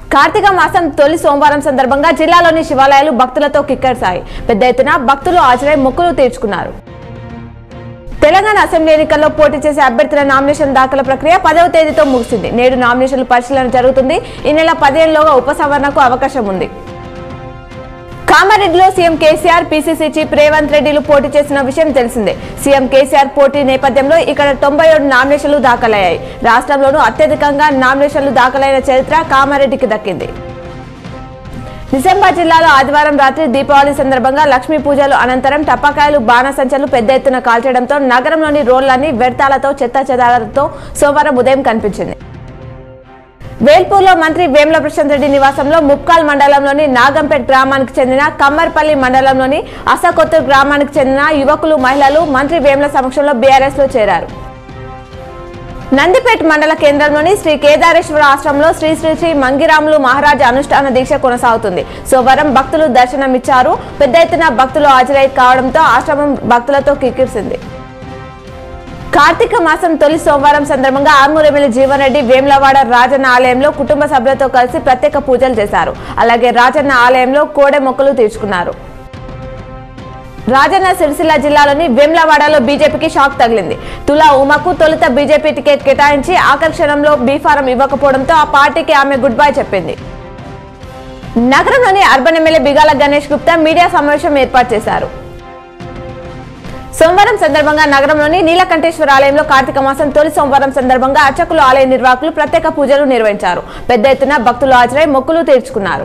కార్తీక మాసం తొలి సోమవారం సందర్భంగా జిల్లాలోని శివాలయాలు భక్తులతో కిక్కిరిశాయి పెద్ద ఎత్తున భక్తులు హాజరై మొక్కులు తీర్చుకున్నారు తెలంగాణ అసెంబ్లీ ఎన్నికల్లో పోటీ చేసే అభ్యర్థుల నామినేషన్ దాఖల ప్రక్రియ పదవ తేదీతో ముగిసింది నేడు నామినేషన్ల పరిశీలన జరుగుతుంది ఈ నెల పదిహేనులోగా ఉపసంహరణకు అవకాశం ఉంది కామారెడ్డిలో CM KCR PCC chief Revanth రెడ్డిలు పోటీ చేసిన విషయం తెలిసిందే సీఎం కేసీఆర్ పోటీ నేపథ్యంలో ఇక్కడ తొంభై ఏడు నామినేషన్లు దాఖలయ్యాయి రాష్ట్రంలోనూ అత్యధికంగా నామినేషన్లు దాఖలైన చరిత్ర కామారెడ్డికి దక్కింది నిజామాబాద్ జిల్లాలో ఆదివారం రాత్రి దీపావళి సందర్భంగా లక్ష్మీ పూజలు అనంతరం టపాకాయలు బాణసంచలు పెద్ద ఎత్తున కాల్చడంతో నగరంలోని రోడ్లన్నీ వ్యర్థాలతో చెత్త చెదాలతో సోమవారం ఉదయం కనిపించింది వేల్పూర్లో మంత్రి వేముల ప్రశాంత్ రెడ్డి నివాసంలో ముప్కాల్ మండలంలోని నాగంపేట్ గ్రామానికి చెందిన కమ్మర్పల్లి మండలంలోని అసకొత్తూరు గ్రామానికి చెందిన యువకులు మహిళలు మంత్రి వేముల సమక్షంలో బీఆర్ఎస్ లో చేరారు నందిపేట్ మండల కేంద్రంలోని శ్రీ కేదారేశ్వర ఆశ్రమంలో శ్రీ శ్రీ శ్రీ మంగిరాములు మహారాజు అనుష్ఠాన దీక్ష కొనసాగుతుంది సోమవారం భక్తులు దర్శనమిచ్చారు పెద్ద ఎత్తున భక్తులు హాజరై కావడంతో ఆశ్రమం భక్తులతో కిక్కిరిసింది కార్తీక మాసం తొలి సోమవారం సందర్భంగా ఆర్మూర్ ఎమ్మెల్యే జీవన్ రెడ్డి వేములవాడ రాజన్న ఆలయంలో కుటుంబ సభ్యులతో కలిసి ప్రత్యేక పూజలు చేశారు అలాగే రాజన్న ఆలయంలో కోడె మొక్కలు తీర్చుకున్నారు రాజన్న సిరిసిల్ల జిల్లాలోని వేమ్లవాడలో బీజేపీకి షాక్ తగిలింది తులా ఉమకు తొలుత బీజేపీ టికెట్ కేటాయించి ఆఖరి క్షణంలో బీఫారం ఇవ్వకపోవడంతో ఆ పార్టీకి ఆమె గుడ్ బై చెప్పింది నగరంలోని urban MLA Bigala Ganesh Gupta media సమావేశం ఏర్పాటు చేశారు సోమవారం సందర్భంగా నగరంలోని నీలకంఠేశ్వర ఆలయంలో కార్తీక మాసం తొలి సోమవారం సందర్భంగా అర్చకులు ఆలయ నిర్వాహకులు ప్రత్యేక పూజలు నిర్వహించారు పెద్ద ఎత్తున భక్తులు హాజరై మొక్కులు తీర్చుకున్నారు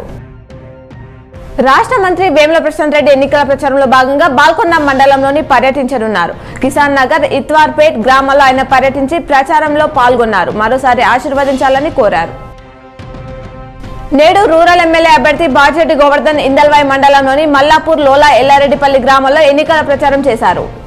రాష్ట్ర మంత్రి వేముల ప్రశాంత్ రెడ్డి ఎన్నికల ప్రచారంలో భాగంగా బాల్కొండ మండలంలోని పర్యటించనున్నారు కిసాన్ నగర్ ఇత్వార్పేట్ గ్రామాల్లో ఆయన పర్యటించి ప్రచారంలో పాల్గొన్నారు మరోసారి ఆశీర్వదించాలని కోరారు నేడు రూరల్ ఎమ్మెల్యే అభ్యర్థి బాజిరెడ్డి గోవర్ధన్ ఇందల్వాయి మండలంలోని మల్లాపూర్ లోలా ఎల్లారెడ్డిపల్లి గ్రామంలో ఎన్నికల ప్రచారం చేశారు